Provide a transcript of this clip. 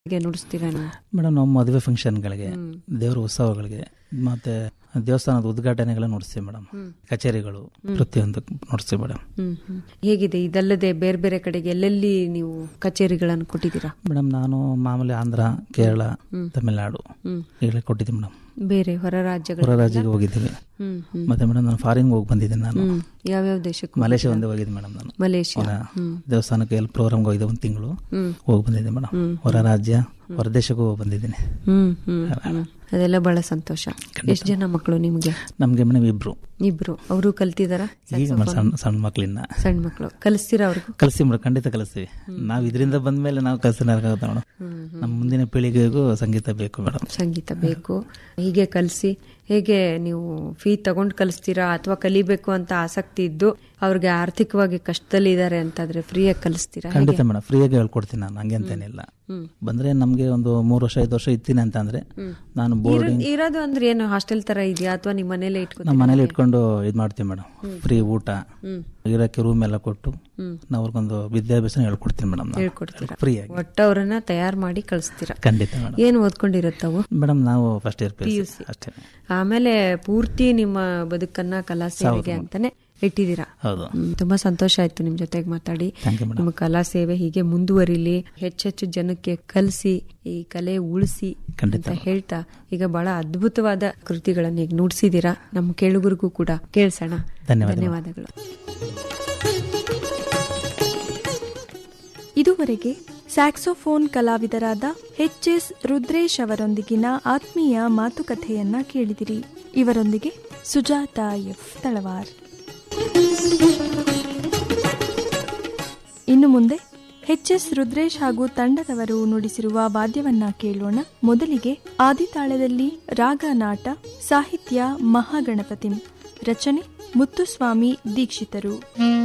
ಗೆ ನುಡಿಸ್ತೀರಾ ನೀವು ಮೇಡಮ್ ನಾವು ಮದುವೆ ಫಂಕ್ಷನ್ಗಳಿಗೆ ದೇವರ ಉತ್ಸವಗಳಿಗೆ ಮತ್ತೆ ದೇವಸ್ಥಾನದ ಉದ್ಘಾಟನೆಗಳನ್ನ ನೋಡಿಸ್ತೀವಿ ಮೇಡಮ್ ಕಚೇರಿಗಳು ಪ್ರತಿಯೊಂದು ನೋಡಿಸ್ತೀವಿ ಮೇಡಮ್ ಹ್ಮ್ ಹ್ಮ್. ಹೇಗಿದೆ ಇದಲ್ಲದೆ ಬೇರೆ ಬೇರೆ ಕಡೆಗೆ ಎಲ್ಲೆಲ್ಲಿ ನೀವು ಕಚೇರಿಗಳನ್ನು ಕೊಟ್ಟಿದ್ದೀರಾ ಮೇಡಮ್ ನಾನು ಮಾಮೂಲಿ ಆಂಧ್ರ ಕೇರಳ ತಮಿಳುನಾಡು ಈಗಲೇ ಕೊಟ್ಟಿದ್ದೀನಿ ಮೇಡಮ್ ಬೇರೆ ಹೊರ ರಾಜ್ಯಗಳು ಹೊರ ರಾಜ್ಯಕ್ಕೆ ಹೋಗಿದ್ದೀವಿ ಹ್ಮ್ ಹ್ಮ್ ಮತ್ತೆ ಮೇಡಮ್ ನಾನು ಫಾರಿನ್ಗೆ ಹೋಗಿ ಬಂದಿದ್ದೀನಿ ನಾನು ಹ್ಮ್ ಯಾವ್ಯಾವ ದೇಶಕ್ಕೂ ಮಲೇಷ್ಯಾ ಒಂದೇ ಹೋಗಿದ್ದೆ ಮೇಡಮ್ ನಾನು ಮಲೇಷ್ಯಾ ಹೊರ ದೇವಸ್ಥಾನಕ್ಕೆ ಎಲ್ಲಿ ಪ್ರೋಗ್ರಾಮ್ಗೆ ಹೋಗಿದ್ದೆ ಒಂದು ತಿಂಗಳು ಹ್ಮ್ ಹೋಗಿ ಬಂದಿದ್ದೆ ಮೇಡಮ್ ಹೊರ ರಾಜ್ಯ ಹೊರ ದೇಶಕ್ಕೂ ಹೋಗಿ ಬಂದಿದ್ದೀನಿ ಹ್ಮ್ ಹ್ಮ್ ಹ್ಮ್. ಅದೆಲ್ಲ ಬಹಳ ಸಂತೋಷ ಎಷ್ಟು ಜನ ಮಕ್ಕಳು ನಿಮ್ಗೆ ನಮಗೆ ಮೇಡಮ್ ಇಬ್ರು ಇಬ್ರು ಅವರು ಕಲ್ತಿದಾರ ಈಗ ಮೇಡಮ್ ಸಣ್ಣ ಸಣ್ಣ ಮಕ್ಕಳಿನ್ನ ಸಣ್ಣ ಮಕ್ಕಳು ಕಲಿಸ್ತೀರಾ ಅವ್ರಿಗೂ ಕಲಿಸ್ತೀವಿ ಮೇಡಮ್ ಖಂಡಿತ ಕಲಿಸ್ತೀವಿ ನಾವು ಇದರಿಂದ ಬಂದ್ಮೇಲೆ ನಾವು ಕಲಿಸ್ತಾಗುತ್ತೆ ಮೇಡಮ್ ನಮ್ಮ ಮುಂದಿನ ಪೀಳಿಗೆಗೂ ಸಂಗೀತ ಬೇಕು ಮೇಡಮ್ ಸಂಗೀತ ಬೇಕು ಹೀಗೆ ಕಲಿಸಿ ಹೇಗೆ ನೀವು ಫೀ ತಗೊಂಡು ಕಲಿಸ್ತೀರಾ ಅಥವಾ ಕಲಿಬೇಕು ಅಂತ ಆಸಕ್ತಿ ಇದ್ದು ಅವ್ರಿಗೆ ಆರ್ಥಿಕವಾಗಿ ಕಷ್ಟದಲ್ಲಿ ಇದ್ದಾರೆ ಅಂತಾದ್ರೆ ಫ್ರೀಯಾಗಿ ಕಲಿಸ್ತೀರಾ ಖಂಡಿತ ಮೇಡಮ್ ಫ್ರೀಯಾಗಿ ಹೇಳ್ಕೊಡ್ತೀನಿ ನಾನು ಹಂಗೆ ಅಂತೇನಿಲ್ಲ ಬಂದ್ರೆ ನಮ್ಗೆ ಒಂದು ಮೂರು ವರ್ಷ ಐದು ವರ್ಷ ಇರ್ತೀನಿ ಅಂತ ಅಂದ್ರೆ ನಾನು ಬೋರ್ಡಿಂಗ್ ಇರೋದು ಅಂದ್ರೆ ಏನು ಹಾಸ್ಟೆಲ್ ತರ ಇದೆಯಾ ಅಥವಾ ನಿಮ್ಮ ಮನೇಲೆ ಇಟ್ಕೊ ನಮ್ಮ ಮನೇಲಿ ಇಟ್ಕೊಂಡು ಇದು ಮಾಡ್ತೀವಿ ಮೇಡಮ್ ಫ್ರೀ ಊಟ ಇರೋಕ್ಕೆ ರೂಮ್ ಎಲ್ಲ ಕೊಟ್ಟು ನಾವು ಅವ್ರಿಗೊಂದು ವಿದ್ಯಾಭ್ಯಾಸ ಹೇಳ್ಕೊಡ್ತೀನಿ ಮೇಡಮ್ ಹೇಳ್ಕೊಡ್ತೀರಾ ಫ್ರೀಯಾಗಿ ಒಟ್ಟು ಅವರನ್ನ ತಯಾರು ಮಾಡಿ ಕಳಿಸ್ತೀರಾ ಖಂಡಿತ ಮೇಡಮ್ ಏನ್ ಓದ್ಕೊಂಡಿರುತ್ತವು ಮೇಡಮ್ ನಾವು ಫಸ್ಟ್ ಇಯರ್ ಪಿ ಅಷ್ಟೇ ಆಮೇಲೆ ಪೂರ್ತಿ ನಿಮ್ಮ ಬದುಕನ್ನ ಕಲಾ ಸೇವೆಗೆ ಅಂತಾನೆ ಇಟ್ಟಿದ್ದೀರಾ ಹೌದು ಹ್ಮ್, ತುಂಬಾ ಸಂತೋಷ ಆಯ್ತು ನಿಮ್ ಜೊತೆಗೆ ಮಾತಾಡಿ ಥ್ಯಾಂಕ್ ಯು ಮೇಡಮ್ ನಿಮ್ಮ ಕಲಾ ಸೇವೆ ಹೀಗೆ ಮುಂದುವರಿಲಿ ಹೆಚ್ಚೆಚ್ಚು ಜನಕ್ಕೆ ಕಲಿಸಿ ಈ ಕಲೆ ಉಳಿಸಿ ಖಂಡಿತ ಅಂತ ಹೇಳ್ತಾ ಈಗ ಬಹಳ ಅದ್ಭುತವಾದ ಕೃತಿಗಳನ್ನ ಈಗ ನುಡಿಸಿದೀರಾ ನಮ್ಮ ಕೇಳುಗರಿಗೂ ಕೂಡ ಕೇಳಿಸೋಣ ಧನ್ಯವಾದ ಧನ್ಯವಾದಗಳು ಇದುವರೆಗೆ ಸ್ಯಾಕ್ಸೋಫೋನ್ ಕಲಾವಿದರಾದ ಎಚ್ ಎಸ್ ರುದ್ರೇಶ್ ಅವರೊಂದಿಗಿನ ಆತ್ಮೀಯ ಮಾತುಕತೆಯನ್ನ ಕೇಳಿದಿರಿ ಇವರೊಂದಿಗೆ ಸುಜಾತ ಎಫ್ ತಳವಾರ್ ಇನ್ನು ಮುಂದೆ ಎಚ್ ಎಸ್ ರುದ್ರೇಶ್ ಹಾಗೂ ತಂಡದವರು ನುಡಿಸಿರುವ ವಾದ್ಯವನ್ನ ಕೇಳೋಣ ಮೊದಲಿಗೆ ಆದಿತಾಳದಲ್ಲಿ ರಾಗ ನಾಟ ಸಾಹಿತ್ಯ ಮಹಾಗಣಪತಿ ರಚನೆ ಮುತ್ತುಸ್ವಾಮಿ ದೀಕ್ಷಿತರು